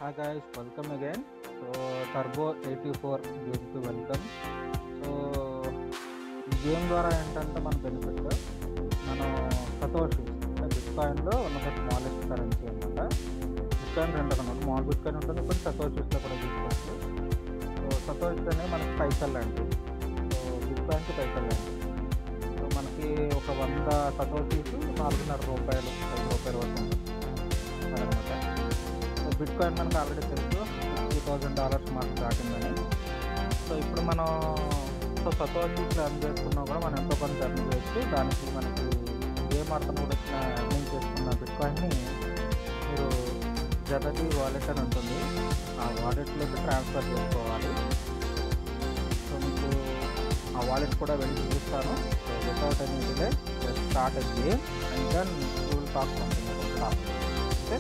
Hi guys, welcome again. So Turbo 84 gives you welcome. So ఈ game ద్వారా ఏంటంటే మన బెనిఫిట్ మనం సతోషి అంటే బిట్ కాయిన్లో ఉన్న స్మాలెస్ట్ కరెన్సీ అనమాట బిట్ కాయిన్ రెండు అనమాట స్మాల్ బిట్ కాయిన్ ఉంటుంది ఇప్పుడు సతోషిస్లో కూడా తీసుకోవచ్చు సో సతోషిస్ అనేవి మనకి పైసలు లాంటివి సో బిట్ కాయిన్కి పైసలు లాంటివి సో మనకి ఒక వంద సతోషీస్ నాలుగున్నర రూపాయలు ఐదు రూపాయల వరకు ఉంటుంది అనమాట సో బిట్ కాయిన్ మనకు ఆల్రెడీ తెలుసు సిక్స్టీ థౌసండ్ డాలర్స్ మార్క్ దాటిందని సో ఇప్పుడు మనం సో సతోషి ప్లాన్ చేసుకున్నా కూడా మనం ఎంతో కొంత ఎర్న్ చేయొచ్చు దానికి మనకి గేమ్ ఆడుతున్న కూడా వచ్చిన ఎర్నింగ్ చేసుకున్న బిట్ కాయిన్ని మీరు జగతి వాలెట్ అని ఉంటుంది ఆ వాలెట్లోకి ట్రాన్స్ఫర్ చేసుకోవాలి సో మీకు ఆ వాలెట్ కూడా వెళ్ళి చూపిస్తాను so without any delay start a game and then will talk something about talk okay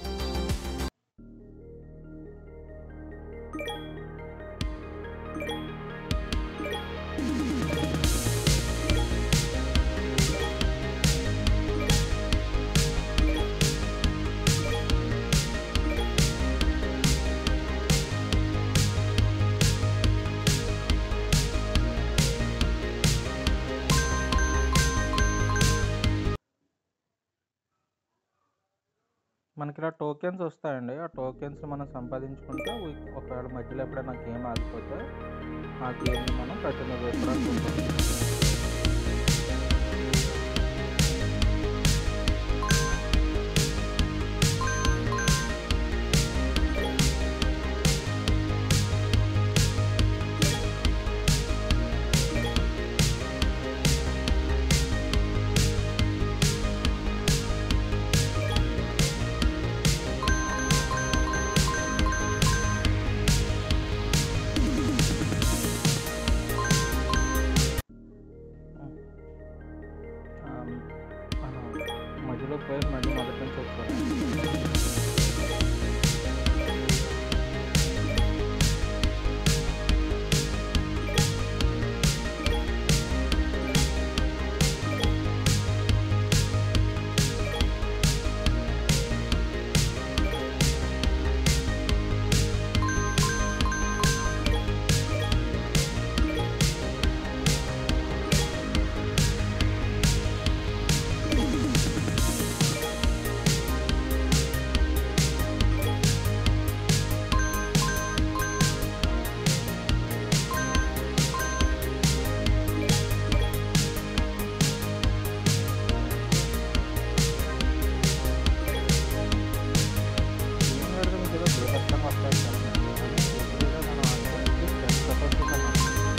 మనకి ఇలా టోకెన్స్ వస్తాయండి ఆ టోకెన్స్ మనం సంపాదించుకుంటే we- ఒకవేళ మధ్యలో ఎప్పుడైనా గేమ్ ఆగిపోతే ఆ గేమ్ని మనం కంటిన్యూ చేసుకోవడానికి ఉంటుంది ఆమ్, ఆహా, మధ్యలో పోయి మళ్ళీ మొదటి నుంచి వచ్చాను ఏం పెడితే మీకు ఏదో బీభత్సంగా వస్తాయి అనుకుంటున్నాను. ఎప్పుడైనా మనం అనుకోవచ్చు, 10% కన్నా.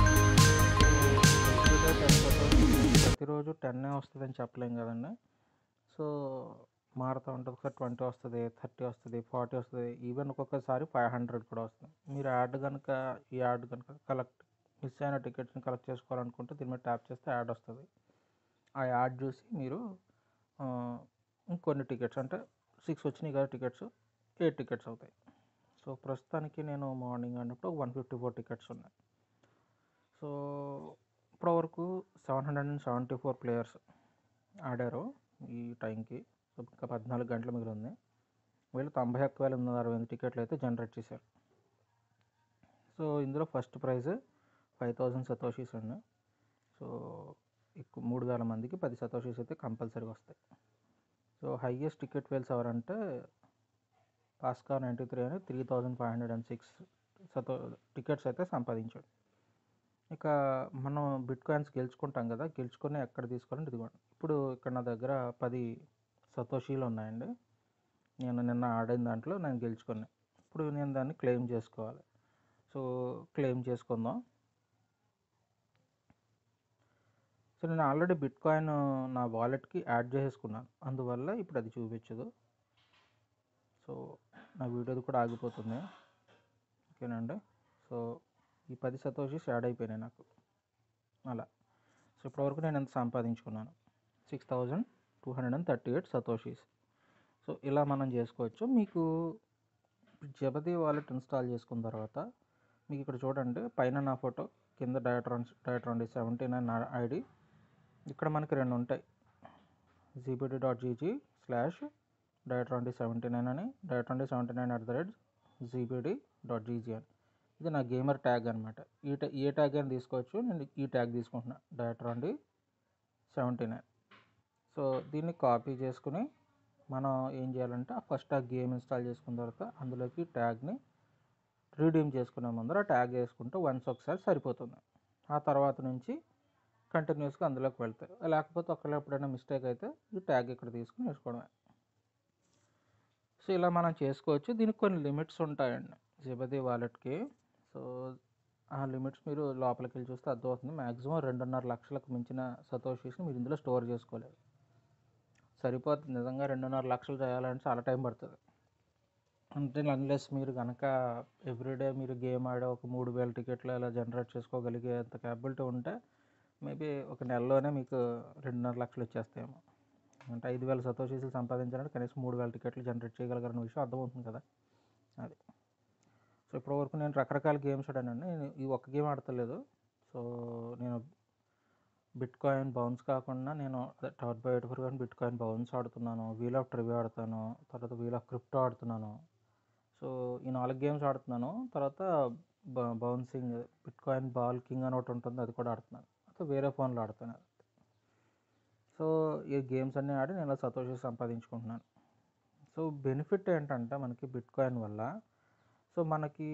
సో, ఎవ్రీడే 10% ప్రతిరోజు టెన్ వస్తుందని చెప్పలేం కదండి సో మారుతూ ఉంటుంది ఒకసారి ట్వంటీ వస్తుంది థర్టీ వస్తుంది ఫార్టీ వస్తుంది ఈవెన్ ఒక్కొక్కసారి ఫైవ్ హండ్రెడ్ కూడా వస్తుంది మీరు యాడ్ కనుక ఈ యాడ్ కనుక కలెక్ట్ మిస్ అయిన టికెట్స్ని కలెక్ట్ చేసుకోవాలనుకుంటే దీని మీద ట్యాప్ చేస్తే యాడ్ వస్తుంది ఆ యాడ్ చూసి మీరు ఆ, ఇంకొన్ని టికెట్స్ అంటే సిక్స్ వచ్చినాయి కదా టికెట్స్ ఎయిట్ టికెట్స్ అవుతాయి సో ప్రస్తుతానికి నేను మార్నింగ్ అన్నప్పుడు వన్ ఫిఫ్టీ ఫోర్ టికెట్స్ ఉన్నాయి సో ఇప్పటివరకు seven hundred and seventy four players ఆడారు ఈ టైంకి సో ఇంకా పద్నాలుగు గంటలు మిగిలి ఉంది వీళ్ళు తొంభై ఒక్క వేల ఎనిమిది వందల అరవై ఎనిమిది టికెట్లు అయితే జనరేట్ చేశారు సో ఇందులో first prize five thousand satoshis అండి సో ఎక్కువ మూడు వేల మందికి పది సతోషీస్ అయితే కంపల్సరీగా వస్తాయి సో హైయెస్ట్ టికెట్ వేల్స్ ఎవరంటే పాస్కా నైంటీ త్రీ అని three thousand five hundred and six సతో టికెట్స్ అయితే సంపాదించాడు ఇక మనం బిట్ కాయిన్స్ గెలుచుకుంటాం కదా గెలుచుకొని ఎక్కడ తీసుకోవాలంటే ఇదిగోండి ఇప్పుడు ఇక్కడ నా దగ్గర పది సతోషీలు ఉన్నాయండి నేను నిన్న ఆడిన దాంట్లో నేను గెలుచుకున్నా ఇప్పుడు నేను దాన్ని క్లెయిమ్ చేసుకోవాలి సో క్లెయిమ్ చేసుకుందాం సో నేను ఆల్రెడీ బిట్ కాయిన్ నా వాలెట్కి యాడ్ చేసుకున్నాను అందువల్ల ఇప్పుడు అది చూపించదు సో నా వీడియోది కూడా ఆగిపోతుంది ఓకేనండి సో ఈ పది సతోషిస్ యాడ్ అయిపోయినాయి నాకు అలా సో ఇప్పటివరకు నేను ఎంత సంపాదించుకున్నాను six thousand two hundred and thirty eight satoshis so ఇలా మనం చేసుకోవచ్చు మీకు జబది వాలెట్ ఇన్స్టాల్ చేసుకున్న తర్వాత మీకు ఇక్కడ చూడండి పైన నా ఫోటో కింద Diatron Diatron seventy nine ID ఇక్కడ మనకి రెండు ఉంటాయి GBT dot GG slash Diatron seventy nine అని Diatron seventy nine at the rate GBD dot GGN ఇది నా గేమర్ ట్యాగ్ అనమాట ఈ ట్యా ఏ ట్యాగ్ అని తీసుకోవచ్చు నేను ఈ ట్యాగ్ తీసుకుంటున్నా డయాట్రాండి సెవెంటీ నైన్ సో దీన్ని కాపీ చేసుకుని మనం ఏం చేయాలంటే ఫస్ట్ ఆ గేమ్ ఇన్స్టాల్ చేసుకున్న తర్వాత అందులోకి ట్యాగ్ని రీడీమ్ చేసుకునే ముందర ట్యాగ్ వేసుకుంటే వన్స్ ఒకసారి సరిపోతుంది ఆ తర్వాత నుంచి కంటిన్యూస్గా అందులోకి వెళ్తాయి లేకపోతే ఒకవేళ ఎప్పుడైనా మిస్టేక్ అయితే ఈ ట్యాగ్ ఇక్కడ తీసుకుని వేసుకోవడమే సో ఇలా మనం చేసుకోవచ్చు దీనికి కొన్ని లిమిట్స్ ఉంటాయండి జిబది వాలెట్కి సో ఆ లిమిట్స్ మీరు లోపలికి వెళ్ళి చూస్తే అర్థమవుతుంది మ్యాక్సిమం రెండున్నర లక్షలకు మించిన సతోషీస్ని మీరు ఇందులో స్టోర్ చేసుకోలేరు సరిపోతుంది నిజంగా రెండున్నర లక్షలు చేయాలంటే చాలా టైం పడుతుంది అంటే అన్లెస్ మీరు కనుక ఎవ్రీడే మీరు గేమ్ ఆడే ఒక మూడు వేల టికెట్లు ఇలా జనరేట్ చేసుకోగలిగే అంత క్యాపబిలిటీ ఉంటే మేబీ ఒక నెలలోనే మీకు రెండున్నర లక్షలు వచ్చేస్తాయేమో అంటే ఐదు వేల సతోషీసులు సంపాదించాలంటే కనీసం మూడు వేల టికెట్లు జనరేట్ చేయగలగన్న విషయం అర్థమవుతుంది కదా అది సో ఇప్పటివరకు నేను రకరకాల గేమ్స్ ఆడానండి నేను ఈ ఒక్క గేమ్ ఆడతలేదు సో నేను బిట్ కాయిన్ బౌన్స్ కాకుండా నేను టాట్ బై ఎయిట్ ఫోర్ కానీ బిట్ కాయిన్ బౌన్స్ ఆడుతున్నాను వీల్ ఆఫ్ ట్రివ్యూ ఆడుతాను తర్వాత వీల్ ఆఫ్ క్రిప్టో ఆడుతున్నాను సో ఈ నాలుగు గేమ్స్ ఆడుతున్నాను తర్వాత bouncing bitcoin ball king అని ఒకటి ఉంటుంది అది కూడా ఆడుతున్నాను అయితే వేరే ఫోన్లో ఆడుతాను సో ఈ గేమ్స్ అన్నీ ఆడి నేను ఇలా సతోషి సంపాదించుకుంటున్నాను సో బెనిఫిట్ ఏంటంటే మనకి బిట్ కాయిన్ వల్ల సో మనకి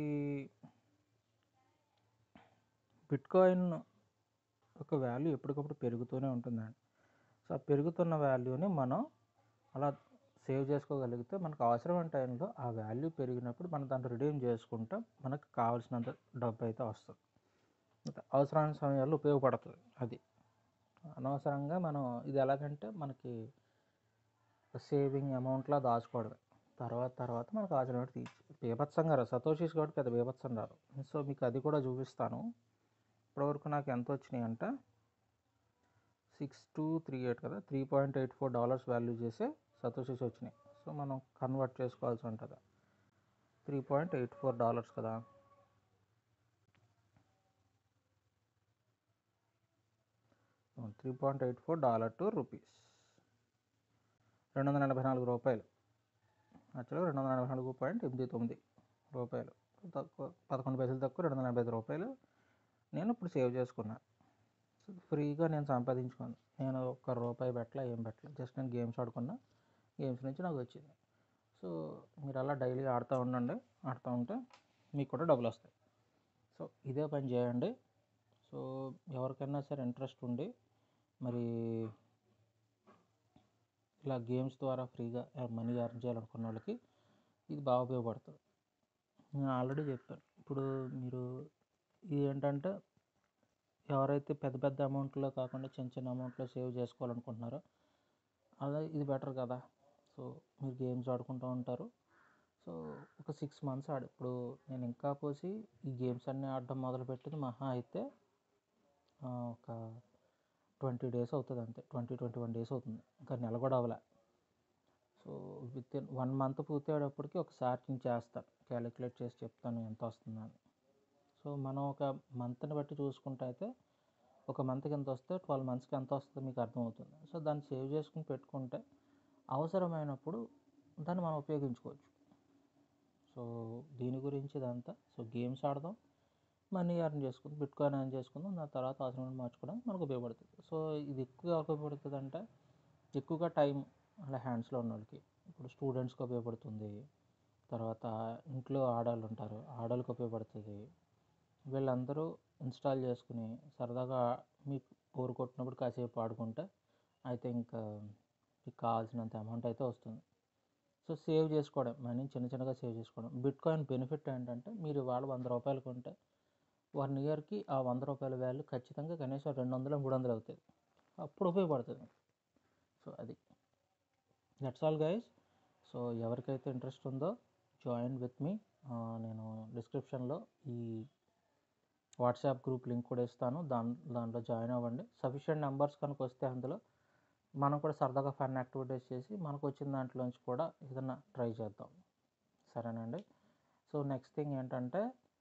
బిట్ కాయిన్ ఒక వాల్యూ ఎప్పటికప్పుడు పెరుగుతూనే ఉంటుందండి సో ఆ పెరుగుతున్న వాల్యూని మనం అలా సేవ్ చేసుకోగలిగితే మనకు అవసరమైన టైంలో ఆ వాల్యూ పెరిగినప్పుడు మనం దాన్ని రిడీమ్ చేసుకుంటే మనకు కావాల్సినంత డబ్బు అయితే వస్తుంది అవసరమైన సమయాల్లో ఉపయోగపడుతుంది అది అనవసరంగా మనం ఇది ఎలాగంటే మనకి సేవింగ్ అమౌంట్లా దాచుకోవడమే తర్వాత తర్వాత మనకు అవసరమైన తీసి బీభత్సంగా రాదు సతోషీస్ కాబట్టి పెద్ద బీభత్సం రాదు సో మీకు అది కూడా చూపిస్తాను ఇప్పటివరకు నాకు ఎంత వచ్చినాయి అంటే సిక్స్ టూ త్రీ ఎయిట్ కదా three point eight four dollars value చేసే సతోషీస్ వచ్చినాయి సో మనం కన్వర్ట్ చేసుకోవాల్సి ఉంటుంది three point eight four dollars కదా three point eight four dollar to rupees రెండు వందల ఎనభై నాలుగు రూపాయలు యాక్చువల్గా రెండు వందల ఎనభై నాలుగు పాయింట్ ఎనిమిది తొమ్మిది రూపాయలు తక్కువ పదకొండు పైసలు తక్కువ రెండు వందల ఎనభై ఐదు రూపాయలు నేను ఇప్పుడు సేవ్ చేసుకున్నాను ఫ్రీగా నేను సంపాదించుకున్నాను నేను ఒక్క రూపాయి పెట్టలే ఏం పెట్టలే జస్ట్ నేను గేమ్స్ ఆడుకున్నా గేమ్స్ నుంచి నాకు వచ్చింది సో మీరు అలా డైలీ ఆడుతూ ఉండండి ఆడుతూ ఉంటే మీకు కూడా డబ్బులు వస్తాయి సో ఇదే పని చేయండి సో ఎవరికైనా సరే ఇంట్రెస్ట్ ఉండి మరి ఇలా గేమ్స్ ద్వారా ఫ్రీగా మనీ ఎర్న్ చేయాలనుకున్న వాళ్ళకి ఇది బాగా ఉపయోగపడుతుంది నేను ఆల్రెడీ చెప్పాను ఇప్పుడు మీరు ఇది ఏంటంటే ఎవరైతే పెద్ద పెద్ద అమౌంట్లో కాకుండా చిన్న చిన్న అమౌంట్లో సేవ్ చేసుకోవాలనుకుంటున్నారో అలా ఇది బెటర్ కదా సో మీరు గేమ్స్ ఆడుకుంటూ ఉంటారు సో ఒక సిక్స్ మంత్స్ ఆడు ఇప్పుడు నేను ఇంకా పోసి ఈ గేమ్స్ అన్నీ ఆడడం మొదలుపెట్టింది మహా అయితే ఒక ట్వంటీ డేస్ అవుతుంది అంతే ట్వంటీ ట్వంటీ వన్ డేస్ అవుతుంది ఇంకా నెల కూడా అవ్వలే so within one month పూర్తి అయ్యేటప్పటికి ఒకసారి నేను చేస్తాను క్యాలిక్యులేట్ చేసి చెప్తాను ఎంత వస్తుందని సో మనం ఒక మంత్ని బట్టి చూసుకుంటే అయితే ఒక మంత్కి ఎంత వస్తే ట్వెల్వ్ మంత్స్కి ఎంత వస్తుందో మీకు అర్థమవుతుంది సో దాన్ని సేవ్ చేసుకుని పెట్టుకుంటే అవసరమైనప్పుడు దాన్ని మనం ఉపయోగించుకోవచ్చు సో దీని గురించి ఇదంతా సో గేమ్స్ ఆడదాం మనీ ఎర్న్ చేసుకుందాం బిట్ కాయిన్ ఎర్న్ చేసుకుందాం దాని తర్వాత అవసరమైన మార్చుకోవడానికి మనకు ఉపయోగపడుతుంది సో ఇది ఎక్కువగా ఎవరికి ఉపయోగపడుతుంది అంటే ఎక్కువగా టైం అలా హ్యాండ్స్లో ఉన్న వాళ్ళకి ఇప్పుడు స్టూడెంట్స్కి ఉపయోగపడుతుంది తర్వాత ఇంట్లో ఆడవాళ్ళు ఉంటారు ఆడవాళ్ళకి ఉపయోగపడుతుంది వీళ్ళందరూ ఇన్స్టాల్ చేసుకుని సరదాగా మీకు బోర్ కొట్టినప్పుడు కాసేపు ఆడుకుంటే అయితే ఇంకా మీకు కావాల్సినంత అమౌంట్ అయితే వస్తుంది సో సేవ్ చేసుకోవడం మనీ చిన్న చిన్నగా సేవ్ చేసుకోవడం బిట్ కాయిన్ బెనిఫిట్ ఏంటంటే మీరు ఇవాళ వంద రూపాయలు కొంటే వన్ ఇయర్కి ఆ వంద రూపాయల వాల్యూ ఖచ్చితంగా కనీసం రెండు వందలు మూడు వందలు అవుతుంది అప్పుడు ఉపయోగపడుతుంది సో అది దట్స్ ఆల్ గైస్ సో ఎవరికైతే ఇంట్రెస్ట్ ఉందో జాయిన్ విత్ మీ నేను డిస్క్రిప్షన్లో ఈ వాట్సాప్ గ్రూప్ లింక్ కూడా ఇస్తాను దాని దాంట్లో జాయిన్ అవ్వండి సఫిషియెంట్ నెంబర్స్ కనుక వస్తే అందులో మనం కూడా సరదాగా ఫన్ యాక్టివిటీస్ చేసి మనకు వచ్చిన దాంట్లోంచి కూడా ఏదైనా ట్రై చేద్దాం సరేనండి సో నెక్స్ట్ థింగ్ ఏంటంటే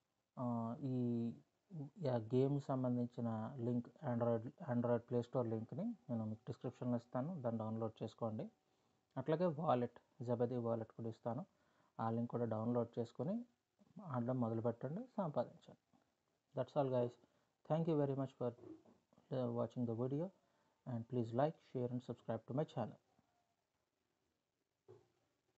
ఈ గేమ్ సంబంధించిన link Android Android play store లింక్ని నేను మీకు డిస్క్రిప్షన్లో ఇస్తాను దాన్ని డౌన్లోడ్ చేసుకోండి అట్లాగే వాలెట్ జబదీ వాలెట్ కూడా ఇస్తాను ఆ లింక్ కూడా డౌన్లోడ్ చేసుకొని ఆడడం మొదలుపెట్టండి సంపాదించండి that's all guys thank you very much for watching the video and please like share and subscribe to my channel